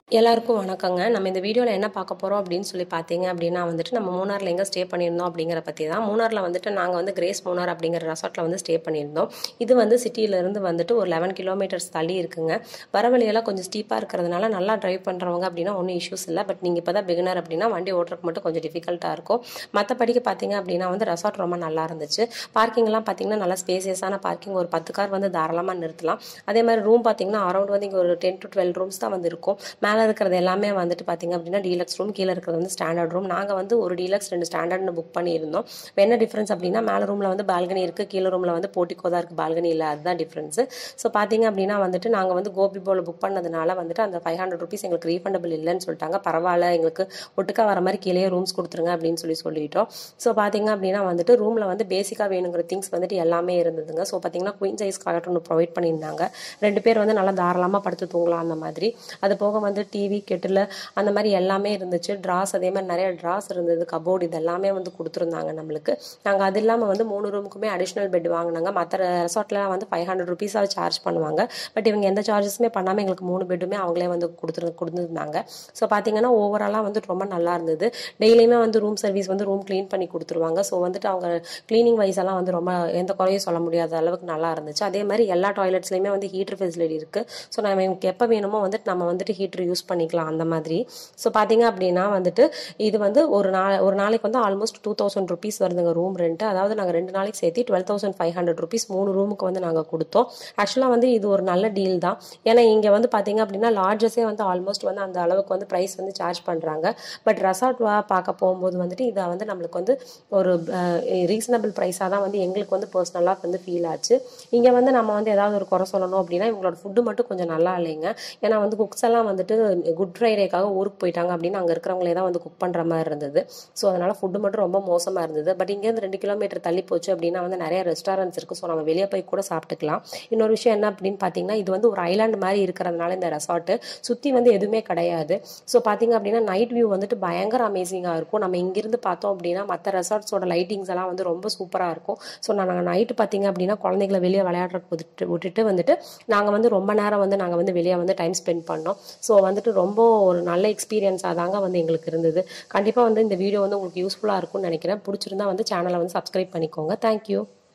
எல்லாருக்கும் வணக்கங்க நம்ம இந்த வீடியோவில் என்ன பார்க்க போகிறோம் அப்படின்னு சொல்லி பார்த்தீங்க அப்படின்னா வந்துட்டு நம்ம மூணாரில் எங்கே ஸ்டே பண்ணியிருந்தோம் அப்படிங்கிற பற்றி தான் மூணாரில் வந்துட்டு நாங்கள் வந்து கிரேஸ் மூணார் அப்படிங்கிற ரெசார்ட்டில் வந்து ஸ்டே பண்ணியிருந்தோம் இது வந்து சிட்டியிலேருந்து வந்துட்டு ஒரு லெவன் கிலோமீட்டர்ஸ் தள்ளி இருக்குங்க வர வழியெல்லாம் கொஞ்சம் ஸ்டீப்பாக இருக்கிறதுனால நல்லா டிரைவ் பண்ணுறவங்க அப்படின்னா ஒன்றும் இஷ்யூஸ் இல்லை பட் நீங்கள் இப்போ தான் பிகினர் அப்படின்னா வண்டி ஓட்டுறதுக்கு மட்டும் கொஞ்சம் டிஃபிகல்ட்டாக இருக்கும் மற்றபடிக்கு பார்த்தீங்க அப்படின்னா வந்து ரெசார்ட் ரொம்ப நல்லா இருந்துச்சு பார்க்கிங்லாம் பார்த்தீங்கன்னா நல்லா ஸ்பேசியஸான பார்க்கிங் ஒரு பத்து கார் வந்து தாராளமாக நிறுத்தலாம் அதே மாதிரி ரூம் பார்த்தீங்கன்னா அரௌண்ட் வந்து இங்கே ஒரு டென் டு டுவெல் ரூம்ஸ் தான் வந்து இருக்கும் மேலே இருக்கிறது எல்லாமே வந்துட்டு பார்த்தீங்க அப்படின்னா டீலக்ஸ் ரூம் கீழே இருக்கிறது வந்து ஸ்டாண்டர்ட் ரூம் நாங்கள் வந்து ஒரு டீலக்ஸ் ரெண்டு ஸ்டாண்டர்ட்னு புக் பண்ணியிருந்தோம் இப்போ என்ன டிஃப்ரென்ஸ் அப்படின்னா மேலே ரூமில் வந்து பால்கனி இருக்குது கீழே ரூமில் வந்து போட்டிக்கோ தான் இருக்குது பால்கனி இல்லை அதுதான் டிஃப்ரென்ஸு ஸோ பார்த்தீங்க அப்படின்னா வந்துட்டு நாங்கள் வந்து கோபி போல புக் பண்ணதுனால வந்துட்டு அந்த ஃபைவ் ஹண்ட்ரட் ருபீஸ் எங்களுக்கு ரீஃபண்டபிள் இல்லைன்னு சொல்லிட்டாங்க பரவாயில்ல எங்களுக்கு ஒட்டுக்கா வர மாதிரி கீழே ரூம்ஸ் கொடுத்துருங்க அப்படின்னு சொல்லி சொல்லிட்டோம் ஸோ பார்த்தீங்க அப்படின்னா வந்துட்டு ரூமில் வந்து பேசிக்காக வேணுங்கிற திங்ஸ் வந்துட்டு எல்லாமே இருந்ததுங்க ஸோ பார்த்தீங்கன்னா குயின் சைஸ் காலட் ஒன்று ப்ரொவைட் பண்ணியிருந்தாங்க ரெண்டு பேர் வந்து நல்லா தாராளமாக படுத்து தூங்கலாம் அந்த மாதிரி அது போக வந்து டிவி கெட்டில் அந்த மாதிரி எல்லாமே இருந்துச்சு ட்ராஸ் அதே மாதிரி நிறைய ட்ராஸ் இருந்தது கபோர்டு இது எல்லாமே வந்து கொடுத்துருந்தாங்க நம்மளுக்கு நாங்கள் அது இல்லாமல் வந்து மூணு ரூமுக்குமே அடிஷ்னல் பெட் வாங்கினாங்க மற்ற ரெசார்ட்லாம் வந்து ஃபைவ் ஹண்ட்ரட் ருபீஸாக சார்ஜ் பண்ணுவாங்க பட் இவங்க எந்த சார்ஜஸுமே பண்ணாமல் எங்களுக்கு மூணு பெட்டுமே அவங்களே வந்து கொடுத்துரு கொடுத்துருந்தாங்க ஸோ பார்த்தீங்கன்னா ஓவராலாக வந்துட்டு ரொம்ப நல்லா இருந்தது டெய்லியுமே வந்து ரூம் சர்வீஸ் வந்து ரூம் க்ளீன் பண்ணி கொடுத்துருவாங்க ஸோ வந்துட்டு அவங்க க்ளீனிங் வைஸ் எல்லாம் வந்து ரொம்ப எந்த குறையும் சொல்ல முடியாத அளவுக்கு நல்லா இருந்துச்சு அதே மாதிரி எல்லா டாய்லெட்ஸ்லையுமே வந்து ஹீட்டர் ஃபெசிலிட்டி இருக்குது ஸோ நம்ம எனக்கு எப்போ வேணுமோ வந்துட்டு நம்ம வந்துட்டு ஹீட்டர் யூஸ் பண்ணிக்கலாம் அந்த மாதிரி ஸோ பார்த்தீங்க அப்படின்னா வந்துட்டு இது வந்து ஒரு நாள் ஒரு நாளைக்கு வந்து ஆல்மோஸ்ட் டூ தௌசண்ட் ருபீஸ் வருதுங்க ரூம் ரெண்ட்டு அதாவது நாங்கள் ரெண்டு நாளைக்கு சேர்த்து twelve thousand five hundred rupees மூணு ரூமுக்கு வந்து நாங்கள் கொடுத்தோம் ஆக்சுவலாக வந்து இது ஒரு நல்ல டீல் தான் ஏன்னா இங்கே வந்து பார்த்தீங்க அப்படின்னா லார்ஜஸே வந்து ஆல்மோஸ்ட் வந்து அந்த அளவுக்கு வந்து ப்ரைஸ் வந்து சார்ஜ் பண்ணுறாங்க பட் ரெசார்ட் வா பார்க்க போகும்போது வந்துட்டு இதை வந்து நம்மளுக்கு வந்து ஒரு ரீசனபிள் ப்ரைஸாக தான் வந்து எங்களுக்கு வந்து பர்சனலாக வந்து ஃபீல் ஆச்சு இங்கே வந்து நம்ம வந்து ஏதாவது ஒரு குறை சொல்லணும் அப்படின்னா இவங்களோட ஃபுட்டு மட்டும் கொஞ்சம் நல்லா இல்லைங்க ஏன்னா வந்து குக்ஸ் எல்லாம் வந்துட்டு குட் ஃப்ரைடேக்காக ஊருக்கு போயிட்டாங்க அப்படின்னு அங்கே இருக்கிறவங்களே தான் வந்து குக் பண்ணுற மாதிரி இருந்தது ஸோ அதனால் ஃபுட்டு மட்டும் ரொம்ப மோசமாக இருந்தது பட் இங்கேருந்து ரெண்டு கிலோமீட்டர் தள்ளி போச்சு அப்படின்னா வந்து நிறைய ரெஸ்டாரண்ட்ஸ் இருக்குது ஸோ நம்ம வெளியே போய் கூட சாப்பிட்டுக்கலாம் இன்னொரு விஷயம் என்ன அப்படின்னு பார்த்தீங்கன்னா இது வந்து ஒரு ஐலாண்ட் மாதிரி இருக்கிறதுனால இந்த ரெசார்ட்டு சுற்றி வந்து எதுவுமே கிடையாது ஸோ பார்த்தீங்க அப்படின்னா நைட் வியூ வந்துட்டு பயங்கர அமேசிங்காக இருக்கும் நம்ம இங்கிருந்து பார்த்தோம் அப்படின்னா மற்ற ரெசார்ட்ஸோட லைட்டிங்ஸ் எல்லாம் வந்து ரொம்ப சூப்பராக இருக்கும் ஸோ நாங்கள் நைட்டு பார்த்தீங்க அப்படின்னா குழந்தைங்களை வெளியே விளையாடுறதுக்கு விட்டுட்டு விட்டுட்டு வந்துட்டு நாங்கள் வந்து ரொம்ப நேரம் வந்து நாங்கள் வந்து வெளியே வந்து டைம் ஸ்பெண்ட் பண்ணோம் ஸோ வந்துட்டு ரொம்ப ஒரு நல்ல எக்ஸ்பீரியன்ஸாக தாங்க வந்து எங்களுக்கு இருந்தது கண்டிப்பாக வந்து இந்த வீடியோ வந்து உங்களுக்கு யூஸ்ஃபுல்லாக இருக்கும்னு நினைக்கிறேன் பிடிச்சிருந்தா வந்து சேனலை வந்து சப்ஸ்கிரைப் பண்ணிக்கோங்க தேங்க்யூ